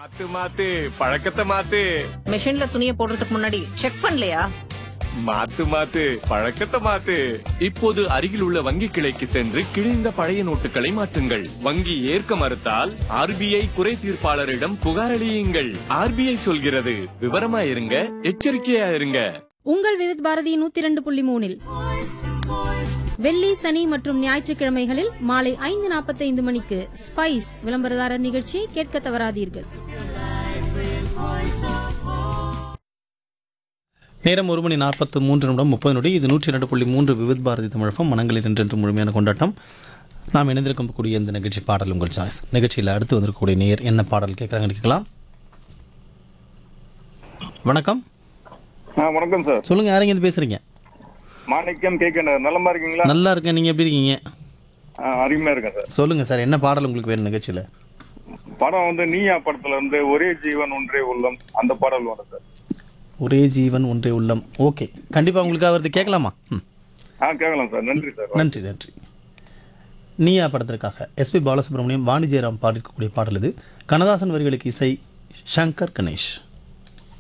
மாத்து மாத்து பழக்கத்தை மாத்து மிஷின்ல துணியை போடுறதுக்கு முன்னாடி செக் பண்ணலையா மாத்து மாத்து பழக்கத்தை மாத்து இப்போது அருகில் உள்ள வங்கி கிளைக்கு சென்று கிழிந்த பழைய நோட்டுகளை மாற்றுங்கள் வங்கி ஏற்க மறுத்தால் ஆர்பிஐ குறை தீர்ப்பாளரிடம் புகார் அளியுங்கள் ஆர்பிஐ சொல்கிறது விவரமா இருங்க எச்சரிக்கையா இருங்க உங்கள் விவித் பாரதி நூத்தி இரண்டு புள்ளி மூணில் வெள்ளி சனி மற்றும் ஞாயிற்றுக்கிழமைகளில் மாலை ஐந்து நாற்பத்தைந்து மணிக்கு ஸ்பைஸ் விளம்பரதாரர் நிகழ்ச்சியை கேட்க தவறாதீர்கள் நேரம் ஒரு மணி நாற்பத்து மூன்று நிமிடம் முப்பது நொடி இது நூற்றி இரண்டு புள்ளி மூன்று விவித் பாரதி தமிழகம் மனங்களில் என்றென்று முழுமையான கொண்டாட்டம் நாம் இணைந்திருக்கக்கூடிய இந்த நிகழ்ச்சி பாடல் உங்கள் சாய்ஸ் நிகழ்ச்சியில் அடுத்து வந்திருக்கக்கூடிய நேர் என்ன பாடல் கேட்குறாங்க கேட்கலாம் வணக்கம் ஆ வணக்கம் சார் சொல்லுங்கள் யாருங்க இருந்து பேசுகிறீங்க மாணிக்கம் கேட்க நலமா இருக்கீங்களா நல்லா இருக்கேன் நீங்கள் எப்படி இருக்கீங்க ஆ, அருமையா இருக்கேன் சார் சொல்லுங்கள் சார் என்ன பாடல் உங்களுக்கு வேணும் நிகழ்ச்சியில் படம் வந்து நீயா படத்துல இருந்து ஒரே ஜீவன் ஒன்றே உள்ளம் அந்த பாடல் வரும் சார் ஒரே ஜீவன் ஒன்றே உள்ளம் ஓகே கண்டிப்பாக உங்களுக்கு அவரது கேட்கலாமா ம் ஆ கேட்கலாம் சார் நன்றி சார் நன்றி நன்றி நீயா படத்திற்காக எஸ்பி பாலசுப்ரமணியம் வாணி ஜெயராம் பாடிருக்கக்கூடிய பாடல் இது கண்ணதாசன் வரிகளுக்கு இசை சங்கர் கணேஷ்